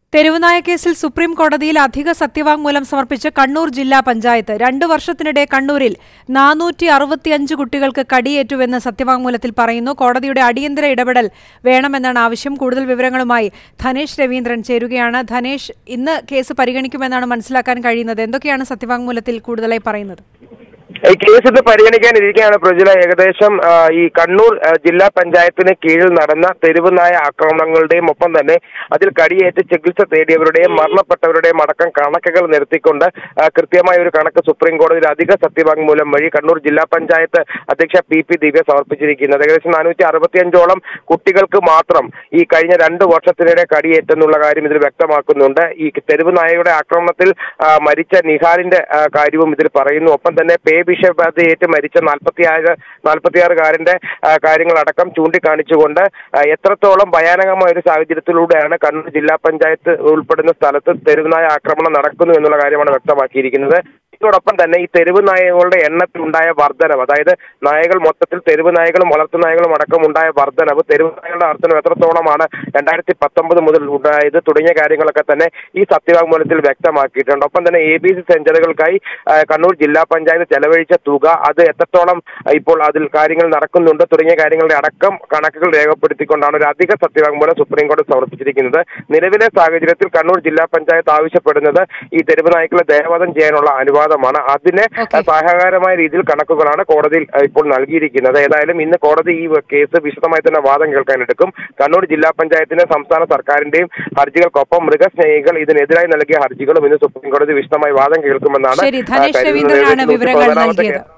തെരുവുനായ കേസിൽ സുപ്രീം കോടതിയിൽ അധിക സത്യവാങ്മൂലം സമർപ്പിച്ച് കണ്ണൂർ ജില്ലാ പഞ്ചായത്ത് രണ്ടു വർഷത്തിനിടെ കണ്ണൂരിൽ നാനൂറ്റി അറുപത്തിയഞ്ച് കുട്ടികൾക്ക് കടിയേറ്റുവെന്ന് സത്യവാങ്മൂലത്തിൽ പറയുന്നു കോടതിയുടെ അടിയന്തര ഇടപെടൽ വേണമെന്നാണ് ആവശ്യം കൂടുതൽ വിവരങ്ങളുമായി ധനേഷ് രവീന്ദ്രൻ ചേരുകയാണ് ധനേഷ് ഇന്ന് കേസ് പരിഗണിക്കുമെന്നാണ് മനസ്സിലാക്കാൻ കഴിയുന്നത് എന്തൊക്കെയാണ് സത്യവാങ്മൂലത്തിൽ കൂടുതലായി പറയുന്നത് ഈ കേസ് ഇത് പരിഗണിക്കാനിരിക്കുകയാണ് പ്രജല ഏകദേശം ആ, ഈ കണ്ണൂർ ആ, ജില്ലാ പഞ്ചായത്തിന് കീഴിൽ നടന്ന തെരുവ് നായ ആക്രമണങ്ങളുടെയും ഒപ്പം തന്നെ അതിൽ കടിയേറ്റ് ചികിത്സ തേടിയവരുടെയും മരണപ്പെട്ടവരുടെയും അടക്കം കണക്കുകൾ നിരത്തിക്കൊണ്ട് ആ, കൃത്യമായ ഒരു കണക്ക് സുപ്രീം കോടതിയിൽ അധിക സത്യവാങ്മൂലം വഴി കണ്ണൂർ ജില്ലാ പഞ്ചായത്ത് അധ്യക്ഷ പി പി ദിവ്യ സമർപ്പിച്ചിരിക്കുന്നത് ഏകദേശം നാനൂറ്റി അറുപത്തിയഞ്ചോളം കുട്ടികൾക്ക് മാത്രം ഈ കഴിഞ്ഞ രണ്ട് വർഷത്തിനിടെ കടിയേറ്റെന്നുള്ള കാര്യം ഇതിൽ വ്യക്തമാക്കുന്നുണ്ട് ഈ തെരുവ് നായയുടെ ആക്രമണത്തിൽ ആ, മരിച്ച നിഹാലിന്റെ ആ, കാര്യവും ഇതിൽ പറയുന്നു ഒപ്പം തന്നെ പേ വിഷബാധയേറ്റ് മരിച്ച നാൽപ്പത്തിയാറ് നാൽപ്പത്തിയാറുകാരന്റെ ആ, കാര്യങ്ങളടക്കം ചൂണ്ടിക്കാണിച്ചുകൊണ്ട് ആ, എത്രത്തോളം ഭയാനകമായ ഒരു സാഹചര്യത്തിലൂടെയാണ് കണ്ണൂർ ജില്ലാ പഞ്ചായത്ത് ഉൾപ്പെടുന്ന സ്ഥലത്ത് തെരുവുനായ ആക്രമണം നടക്കുന്നു എന്നുള്ള കാര്യമാണ് വ്യക്തമാക്കിയിരിക്കുന്നത് ഇതോടൊപ്പം തന്നെ ഈ തെരുവ് നായകളുടെ എണ്ണത്തിലുണ്ടായ വർധനവ് അതായത് നായകൾ മൊത്തത്തിൽ തെരുവ് നായകളും വളർത്തു നായകളും അടക്കം ഉണ്ടായ വർധനവ് തെരുവ് നായകളുടെ വർധനവ് എത്രത്തോളമാണ് രണ്ടായിരത്തി പത്തൊമ്പത് മുതൽ ഉണ്ടായത് തുടങ്ങിയ കാര്യങ്ങളൊക്കെ തന്നെ ഈ സത്യവാങ്മൂലത്തിൽ വ്യക്തമാക്കിയിട്ടുണ്ട് ഒപ്പം തന്നെ എ ബി സി സെന്ററുകൾക്കായി ആ, കണ്ണൂർ ജില്ലാ പഞ്ചായത്ത് ചെലവഴിച്ച തുക അത് എത്രത്തോളം ആ, ഇപ്പോൾ അതിൽ കാര്യങ്ങൾ നടക്കുന്നുണ്ട് തുടങ്ങിയ കാര്യങ്ങളുടെ അടക്കം കണക്കുകൾ രേഖപ്പെടുത്തിക്കൊണ്ടാണ് ഒരു അധിക സത്യവാങ്മൂലം സുപ്രീം കോടതി സമർപ്പിച്ചിരിക്കുന്നത് നിലവിലെ സാഹചര്യത്തിൽ കണ്ണൂർ ജില്ലാ പഞ്ചായത്ത് ആവശ്യപ്പെടുന്നത് ഈ തെരുവ് നായ്ക്കളെ ദേവദം ചെയ്യാനുള്ള അനുവാദമാണ് അതിന് Okay. സഹായകരമായ രീതിയിൽ കണക്കുകളാണ് കോടതിയിൽ ആ, ഇപ്പോൾ നൽകിയിരിക്കുന്നത് ഏതായാലും ഇന്ന് കോടതി ഈ കേസ് വിശദമായി തന്നെ വാദം കേൾക്കാനെടുക്കും കണ്ണൂർ ജില്ലാ പഞ്ചായത്തിന്റെ സംസ്ഥാന സർക്കാരിന്റെയും ഹർജികൾക്കൊപ്പം മൃഗസ്നേഹികൾ ഇതിനെതിരായി നൽകിയ ഹർജികളും ഇന്ന് സുപ്രീം കോടതി വിശദമായി വാദം കേൾക്കുമെന്നാണ് ശരി ആ, ധനേഷ് കരുതുന്നത്. രവീന്ദ്രനാണ് നൂറ്റി വിവരങ്ങൾ പതിനാറാമത്തെ നൽകിയത്